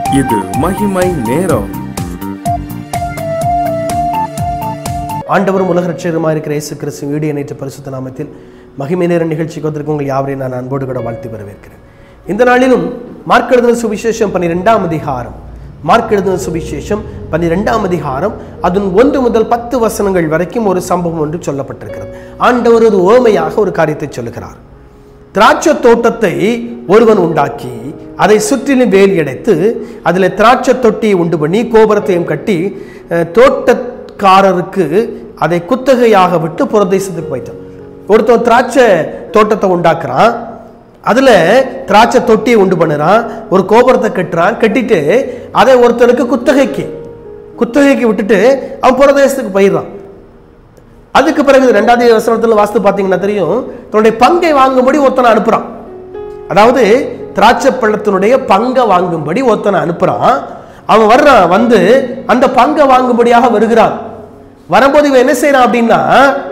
இது மகிமை நேரம் ஆண்டவரும் உலக ரட்சகருமா இருக்கிற இயேசு கிறிஸ்து வீடியோ நேற்று பரிசுத்த நாமத்தில் மகிமை நேர நிகழ்ச்சிக்கு வந்திருக்கும் உங்கள் யாவரையும் நான் அன்போடு கூட வாழ்த்து வரவேற்கிறேன் இந்த நாளிலும் மார்க் எழுதின சுவிசேஷம் பன்னிரெண்டாம் அதிகாரம் மார்க் எழுதின சுவிசேஷம் பன்னிரெண்டாம் அதிகாரம் அதன் ஒன்று முதல் பத்து வசனங்கள் வரைக்கும் ஒரு சம்பவம் ஒன்று சொல்லப்பட்டிருக்கிறது ஆண்டவர் ஒரு ஓமையாக ஒரு காரியத்தை சொல்லுகிறார் திராட்சை தோட்டத்தை ஒருவன் உண்டாக்கி அதை சுற்றிலும் வேலி அடைத்து அதில் திராட்சை தொட்டியை உண்டு பண்ணி கோபுரத்தையும் கட்டி அஹ், தோட்டக்காரருக்கு அதை குத்தகையாக விட்டு புறதேசத்துக்கு போயிட்டான் ஒருத்தன் திராட்சை தோட்டத்தை உண்டாக்குறான் அதில் திராட்சை தொட்டியை உண்டு பண்ணுறான் ஒரு கோபுரத்தை கட்டுறான் கட்டிட்டு அதை ஒருத்தனுக்கு குத்தகைக்கு குத்தகைக்கு விட்டுட்டு அவன் புறதேசத்துக்கு போயிடுறான் அதுக்கு பிறகு ரெண்டாவது வசனத்தில் வாஸ்து பார்த்தீங்கன்னா தெரியும் தன்னுடைய பங்கை வாங்கும்படி ஒருத்தனை அனுப்புறான் அதாவது திராட்சை பழத்தினுடைய பங்கை வாங்கும்படி ஒருத்தனை அனுப்புறான் அவன் வர்றான் வந்து அந்த பங்கை வாங்கும்படியாக வருகிறான் வரும்போது இவன் என்ன செய்யறான் அப்படின்னா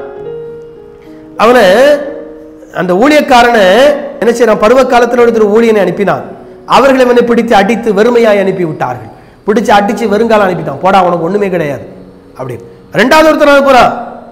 அவனை அந்த ஊழியக்காரனை என்ன செய்யறான் பருவ காலத்தில் ஒருத்தர் ஊழியனை அனுப்பினான் அவர்கள் இவனை பிடித்து அடித்து வெறுமையாய் அனுப்பி விட்டார்கள் பிடிச்சு அடிச்சு வெறுங்காலம் அனுப்பிட்டான் போடா உனக்கு ஒண்ணுமே கிடையாது அப்படின்னு ரெண்டாவது ஒருத்தர் அனுப்புறான்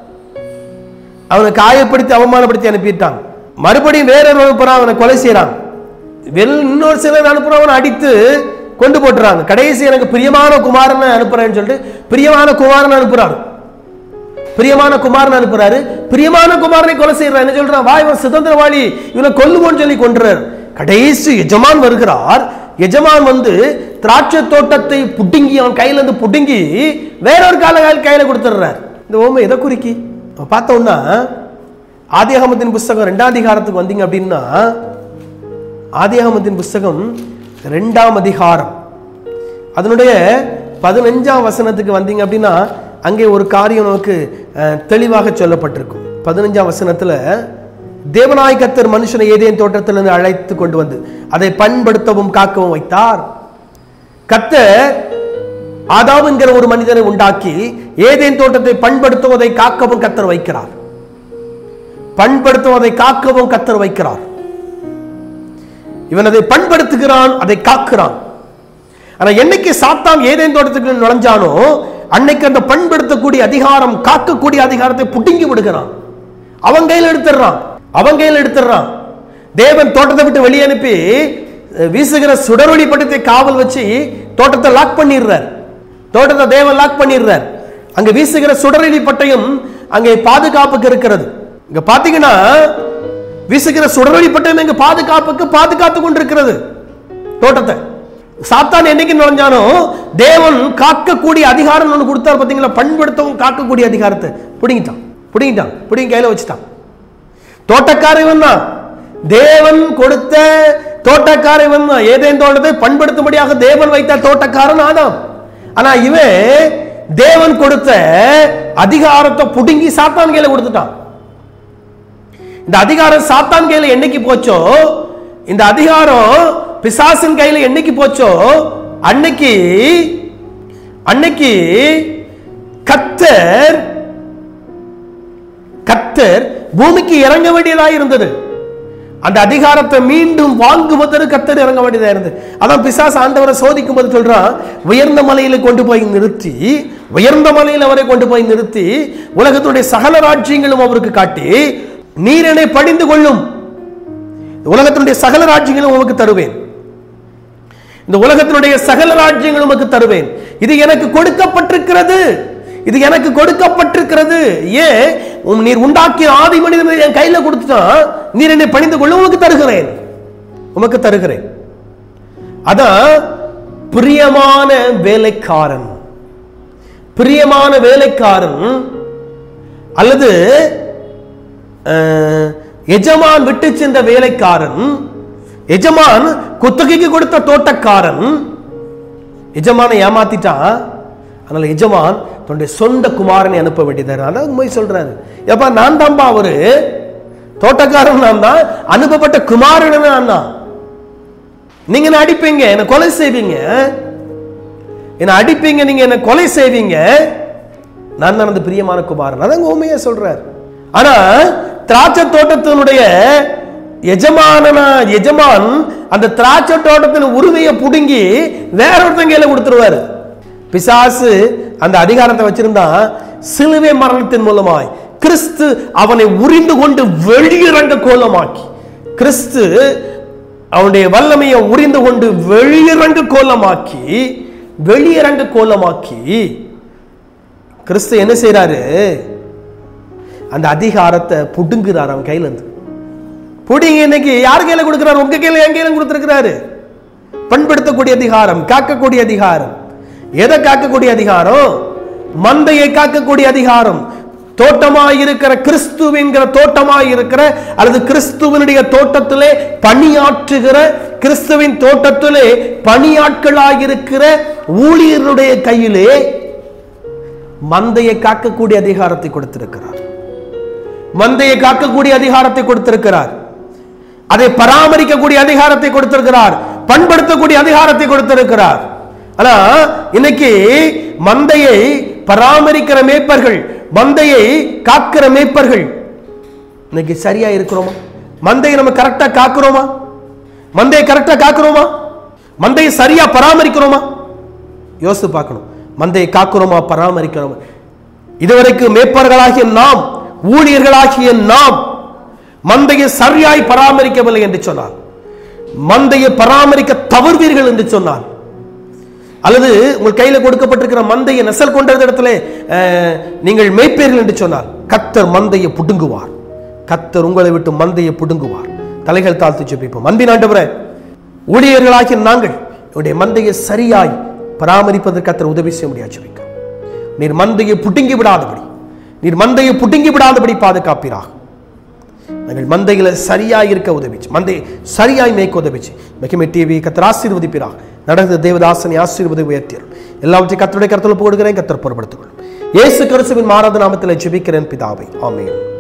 அவனை காயப்படுத்தி அவமானப்படுத்தி அனுப்பிட்டான் மறுபடியும் வேற ஒரு அனுப்புறான் அவனை கொலை செய்யறான் வெல் இன்னொரு சிலர் அனுப்புறான் அவனை அடித்து கொண்டு போட்டுறாங்க கடைசி எனக்கு பிரியமான குமாரனை அனுப்புறேன்னு சொல்லிட்டு பிரியமான குமாரன் அனுப்புறாரு பிரியமான குமாரன் அனுப்புறாரு பிரியமான குமாரனை கொலை செய்யறான் என்ன சொல்றான் வா இவன் சுதந்திரவாளி இவனை கொல்லுவோன்னு சொல்லி கொன்றார் கடைசி எஜமான் வருகிறார் எஜமான் வந்து திராட்சை தோட்டத்தை புடுங்கி அவன் கையில இருந்து புடுங்கி வேறொரு கால கையில கொடுத்துடுறார் இந்த ஓமை எதை குறிக்கி அப்ப பார்த்தோம்னா ஆதியாகமத்தின் புஸ்தகம் ரெண்டாம் அதிகாரத்துக்கு வந்தீங்க அப்படின்னா ஆதியாகமத்தின் புஸ்தகம் ரெண்டாம் அதிகாரம் அதனுடைய பதினஞ்சாம் வசனத்துக்கு வந்தீங்க அப்படின்னா அங்கே ஒரு காரியம் நமக்கு அஹ், தெளிவாக சொல்லப்பட்டிருக்கும் பதினஞ்சாம் வசனத்துல தேவநாய் கத்தர் மனுஷனை ஏதேன் தோட்டத்திலிருந்து அழைத்து கொண்டு வந்து அதை பண்படுத்தவும் காக்கவும் வைத்தார் கத்தர் ஆதாம் என்கிற ஒரு மனிதனை உண்டாக்கி ஏதேன் தோட்டத்தை பண்படுத்துவதை காக்கவும் கத்தர் வைக்கிறார் பண்படுத்துவதை காக்கவும் கத்தர் வைக்கிறார் இவன் அதை பண்படுத்துகிறான் அதை காக்கிறான் ஆனா என்னைக்கு சாத்தான் ஏதேன் தோட்டத்துக்கு நுழைஞ்சானோ அன்னைக்கு அந்த பண்படுத்தக்கூடிய அதிகாரம் காக்கக்கூடிய அதிகாரத்தை புடுங்கி விடுகிறான் அவன் கையில் எடுத்துடுறான் அவன் கையில் எடுத்துடுறான் தேவன் தோட்டத்தை விட்டு வெளியே அனுப்பி அஹ், வீசுகிற சுடரொளி பட்டத்தை காவல் வச்சு தோட்டத்தை லாக் பண்ணிடுறார் தோட்டத்தை தேவன் லாக் பண்ணிடுறார் அங்க வீசுகிற சுடரொளி பட்டயம் அங்கே பாதுகாப்புக்கு இருக்கிறது இங்க பாத்தீங்கன்னா வீசுகிற சுடரொளி பட்டயம் இங்க பாதுகாப்புக்கு பாதுகாத்து கொண்டிருக்கிறது தோட்டத்தை சாத்தான் என்னைக்கு நுழைஞ்சானோ தேவன் காக்கக்கூடிய அதிகாரம் ஒன்று கொடுத்தாரு பார்த்தீங்களா பண்படுத்தவும் காக்கக்கூடிய அதிகாரத்தை பிடிங்கிட்டான் பிடிங்கிட்டான் பிடிங்கி கையில வச்சுட்டான் தோட்டக்காரன் தான் தேவன் கொடுத்த தோட்டக்காரன் தான் ஏதேன் தோட்டத்தை பண்படுத்தும்படியாக தேவன் வைத்த தோட்டக்காரன் ஆதாம் ஆனா இவன் தேவன் கொடுத்த அதிகாரத்தை புடுங்கி சாத்தான் கையில கொடுத்துட்டான் இந்த அதிகாரம் சாத்தான் கையில என்னைக்கு போச்சோ இந்த அதிகாரம் பிசாசின் கையில என்னைக்கு போச்சோ அன்னைக்கு அன்னைக்கு கத்தர் கத்தர் பூமிக்கு இறங்க வேண்டியதா இருந்தது அந்த அதிகாரத்தை மீண்டும் வாங்குவதற்கு கத்தர் இறங்க வேண்டியதா இருந்தது அதான் பிசாஸ் ஆண்டவரை சோதிக்கும் போது சொல்றான் உயர்ந்த மலையில கொண்டு போய் நிறுத்தி உயர்ந்த மலையில் அவரை கொண்டு போய் நிறுத்தி உலகத்துடைய சகல ராஜ்யங்களும் அவருக்கு காட்டி நீர் என்னை படிந்து கொள்ளும் உலகத்தினுடைய சகல ராஜ்யங்களும் உமக்கு தருவேன் இந்த உலகத்தினுடைய சகல ராஜ்யங்களும் உமக்கு தருவேன் இது எனக்கு கொடுக்கப்பட்டிருக்கிறது இது எனக்கு கொடுக்கப்பட்டிருக்கிறது ஏன் உம் நீர் உண்டாக்கிய ஆதி மனிதனை என் கையில கொடுத்துட்டான் நீர் என்னை பணிந்து கொள்ள உமக்கு தருகிறேன் உமக்கு தருகிறேன் அதான் பிரியமான வேலைக்காரன் பிரியமான வேலைக்காரன் அல்லது அஹ், எஜமான் விட்டு சென்ற வேலைக்காரன் எஜமான் குத்தகைக்கு கொடுத்த தோட்டக்காரன் எஜமானை ஏமாத்திட்டான் அதனால எஜமான் தன்னுடைய சொந்த குமாரனை அனுப்ப வேண்டியதாரு அதான் உண்மை சொல்றாரு எப்பா நான் தான்பா அவரு தோட்டக்காரன் நான் தான் அனுப்பப்பட்ட குமாரன் நான் தான் நீங்க என்ன அடிப்பீங்க என்ன கொலை செய்வீங்க என்ன அடிப்பீங்க நீங்க என்ன கொலை செய்வீங்க நான் தான் அந்த பிரியமான குமாரன் அதான் உண்மையா சொல்றார் ஆனா திராட்சை தோட்டத்தினுடைய எஜமானனா எஜமான் அந்த திராட்சை தோட்டத்தின் உரிமையை புடுங்கி வேற ஒருத்தன் கையில கொடுத்துருவாரு பிசாசு அந்த அதிகாரத்தை வச்சிருந்தா சிலுவை மரணத்தின் மூலமாய் கிறிஸ்து அவனை உரிந்து கொண்டு வெளியிறங்க கோலமாக்கி கிறிஸ்து அவனுடைய வல்லமையை உரிந்து கொண்டு வெளியிறங்க கோலமாக்கி வெளியிறங்க கோலமாக்கி கிறிஸ்து என்ன செய்றாரு அந்த அதிகாரத்தை புடுங்குறார் அவன் கையில இருந்து புடிங்க இன்னைக்கு யார் கையில கொடுக்கிறாரு உங்க கையில என் கையில கொடுத்திருக்கிறாரு பண்படுத்தக்கூடிய அதிகாரம் காக்கக்கூடிய அதிகாரம் எதை காக்கக்கூடிய அதிகாரம் மந்தையை காக்கக்கூடிய அதிகாரம் தோட்டமாய் இருக்கிற கிறிஸ்துவின்கிற தோட்டமாய் இருக்கிற அல்லது கிறிஸ்துவனுடைய தோட்டத்திலே பணியாற்றுகிற கிறிஸ்துவின் தோட்டத்திலே பணியாட்களாய் இருக்கிற ஊழியருடைய கையிலே மந்தையை காக்கக்கூடிய அதிகாரத்தை கொடுத்திருக்கிறார் மந்தையை காக்கக்கூடிய அதிகாரத்தை கொடுத்திருக்கிறார் அதை பராமரிக்கக்கூடிய அதிகாரத்தை கொடுத்திருக்கிறார் பண்படுத்தக்கூடிய அதிகாரத்தை கொடுத்திருக்கிறார் ஆனா இன்னைக்கு மந்தையை பராமரிக்கிற மேய்ப்பர்கள் மந்தையை காக்கிற மேய்ப்பர்கள் இன்னைக்கு சரியா இருக்கிறோமா மந்தையை நம்ம கரெக்டா காக்குறோமா மந்தையை கரெக்டா காக்குறோமா மந்தையை சரியா பராமரிக்கிறோமா யோசித்து பார்க்கணும் மந்தையை காக்குறோமா பராமரிக்கிறோமா இதுவரைக்கும் மேய்ப்பர்களாகிய நாம் ஊழியர்களாகிய நாம் மந்தையை சரியாய் பராமரிக்கவில்லை என்று சொன்னார் மந்தையை பராமரிக்க தவறுவீர்கள் என்று சொன்னார் அல்லது உங்கள் கையில கொடுக்கப்பட்டிருக்கிற மந்தையை நெசல் கொண்ட இடத்துல அஹ், நீங்கள் மேய்ப்பீர்கள் என்று சொன்னார் கத்தர் மந்தையை புடுங்குவார் கத்தர் உங்களை விட்டு மந்தையை புடுங்குவார் தலைகள் தாழ்த்து ஜெபிப்போம் அன்பின் ஆண்டவரே ஊழியர்களாகிய நாங்கள் உடைய மந்தையை சரியாய் பராமரிப்பதற்கு கத்தர் உதவி செய்ய முடியாது ஜெபிக்கிறோம் நீர் மந்தையை புடுங்கி விடாதபடி நீர் மந்தையை புடுங்கி விடாதபடி பாதுகாப்பீராக நாங்கள் மந்தைகளை சரியாய் இருக்க உதவிச்சு மந்தையை சரியாய் மேய்க்க உதவிச்சு மகிமை டிவி கத்தர் ஆசீர்வதிப்பீராக நடந்த தேவதாசனை ஆசீர்வதி உயர்த்தியரும் எல்லாவற்றையும் கத்தருடைய கருத்தில் போடுகிறேன் கத்தர் பொருட்படுத்திக் கொள்ளும் இயேசு கிறிஸ்துவின் மாறாத நாமத்தில் ஜெபிக்கிறேன் பிதாவை ஆமென்